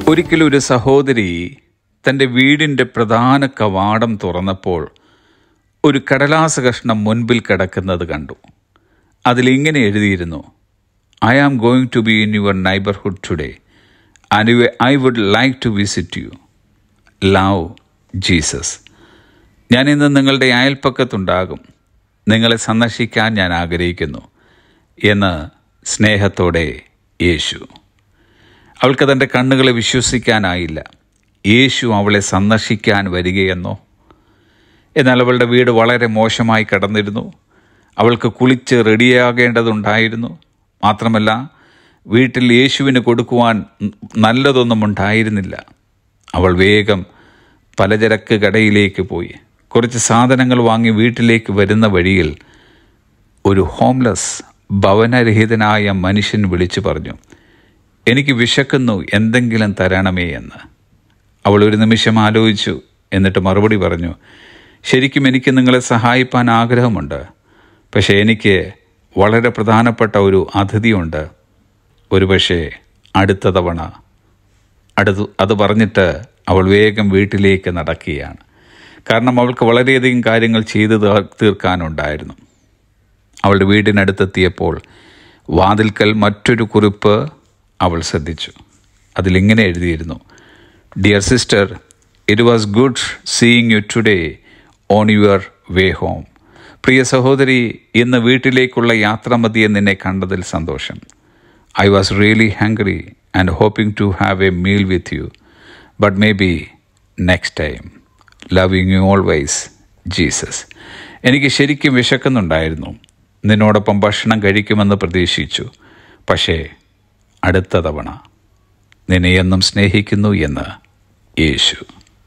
ഒരിക്കലും ഒരു സഹോദരി തൻ്റെ വീടിൻ്റെ പ്രധാന കവാടം തുറന്നപ്പോൾ ഒരു കടലാസ കഷ്ണം മുൻപിൽ കിടക്കുന്നത് കണ്ടു അതിലിങ്ങനെ എഴുതിയിരുന്നു I am going to be in your neighbourhood today and I would like to visit you love Jesus ഞാൻ ഇന്ന് നിങ്ങളുടെ അയൽപ്പക്കത്തുണ്ടാകും നിങ്ങളെ സന്ദർശിക്കാൻ ഞാൻ ആഗ്രഹിക്കുന്നു എന്ന് സ്നേഹത്തോടെ യേശു അവൾക്ക് തൻ്റെ കണ്ണുകളെ വിശ്വസിക്കാനായില്ല യേശു അവളെ സന്ദർശിക്കാൻ വരികയെന്നോ എന്നാൽ അവളുടെ വീട് വളരെ മോശമായി കടന്നിരുന്നു അവൾക്ക് കുളിച്ച് റെഡിയാകേണ്ടതുണ്ടായിരുന്നു മാത്രമല്ല വീട്ടിൽ യേശുവിന് കൊടുക്കുവാൻ നല്ലതൊന്നും ഉണ്ടായിരുന്നില്ല അവൾ വേഗം പലചരക്ക് കടയിലേക്ക് പോയി കുറച്ച് സാധനങ്ങൾ വാങ്ങി വീട്ടിലേക്ക് വരുന്ന വഴിയിൽ ഒരു ഹോംലെസ് ഭവനരഹിതനായ മനുഷ്യൻ വിളിച്ചു പറഞ്ഞു എനിക്ക് വിശക്കുന്നു എന്തെങ്കിലും തരണമേ എന്ന് അവൾ ഒരു നിമിഷം ആലോചിച്ചു എന്നിട്ട് മറുപടി പറഞ്ഞു ശരിക്കും എനിക്ക് നിങ്ങളെ സഹായിപ്പാൻ ആഗ്രഹമുണ്ട് പക്ഷേ എനിക്ക് വളരെ പ്രധാനപ്പെട്ട ഒരു അതിഥിയുണ്ട് ഒരുപക്ഷെ അടുത്ത തവണ അടുത്ത് അത് പറഞ്ഞിട്ട് അവൾ വേഗം വീട്ടിലേക്ക് നടക്കുകയാണ് കാരണം അവൾക്ക് വളരെയധികം കാര്യങ്ങൾ ചെയ്തു തീർ- തീർക്കാനുണ്ടായിരുന്നു അവളുടെ വീടിനടുത്തെത്തിയപ്പോൾ വാതിൽക്കൽ മറ്റൊരു കുറിപ്പ് അവൾ ശ്രദ്ധിച്ചു അതിലിങ്ങനെ എഴുതിയിരുന്നു dear sister it was good seeing you today on your way home പ്രിയ സഹോദരി ഇന്ന് വീട്ടിലേക്കുള്ള യാത്രാമതിയെ നിന്നെ കണ്ടതിൽ സന്തോഷം I was really hungry and hoping to have a meal with you but maybe next time loving you always Jesus എനിക്ക് ശരിക്കും വിശക്കുന്നുണ്ടായിരുന്നു നിന്നോടൊപ്പം ഭക്ഷണം കഴിക്കുമെന്ന് പ്രതീക്ഷിച്ചു പക്ഷേ അടുത്ത തവണ നിന്നെ എന്നും സ്നേഹിക്കുന്നു എന്ന് യേശു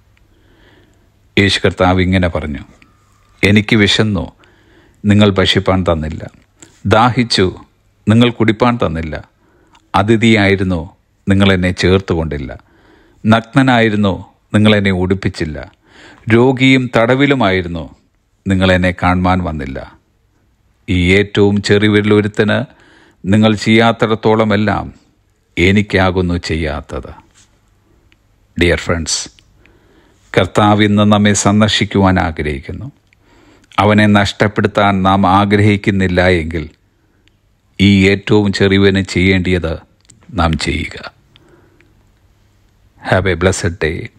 യേശു കർത്താവ് ഇങ്ങനെ പറഞ്ഞു എനിക്ക് വിശന്നു നിങ്ങൾ ഭക്ഷിപ്പാൻ തന്നില്ല ദാഹിച്ചു നിങ്ങൾ കുടിപ്പാൻ തന്നില്ല അതിഥിയായിരുന്നു നിങ്ങൾ എന്നെ ചേർത്തുകൊണ്ടില്ല നഗ്നനായിരുന്നു നിങ്ങൾ എന്നെ ഉടുപ്പിച്ചില്ല രോഗിയും തടവിലുമായിരുന്നു നിങ്ങൾ എന്നെ കാണുവാൻ വന്നില്ല ഈ ഏറ്റവും ചെറിയവരിലൊരുത്തന് നിങ്ങൾ ചെയ്യാത്തിടത്തോളമെല്ലാം എനിക്കാകുന്നു ചെയ്യാത്തത് ഡിയർ ഫ്രണ്ട്സ് കർത്താവ് ഇന്ന് നമ്മെ സന്ദർശിക്കുവാൻ ആഗ്രഹിക്കുന്നു അവനെ നഷ്ടപ്പെടുത്താൻ നാം ആഗ്രഹിക്കുന്നില്ല എങ്കിൽ ഈ ഏറ്റവും ചെറിയവന് ചെയ്യേണ്ടിയത് നാം ചെയ്യുക ഹാവ് എ ബ്ലസ്ഡ് ഡേ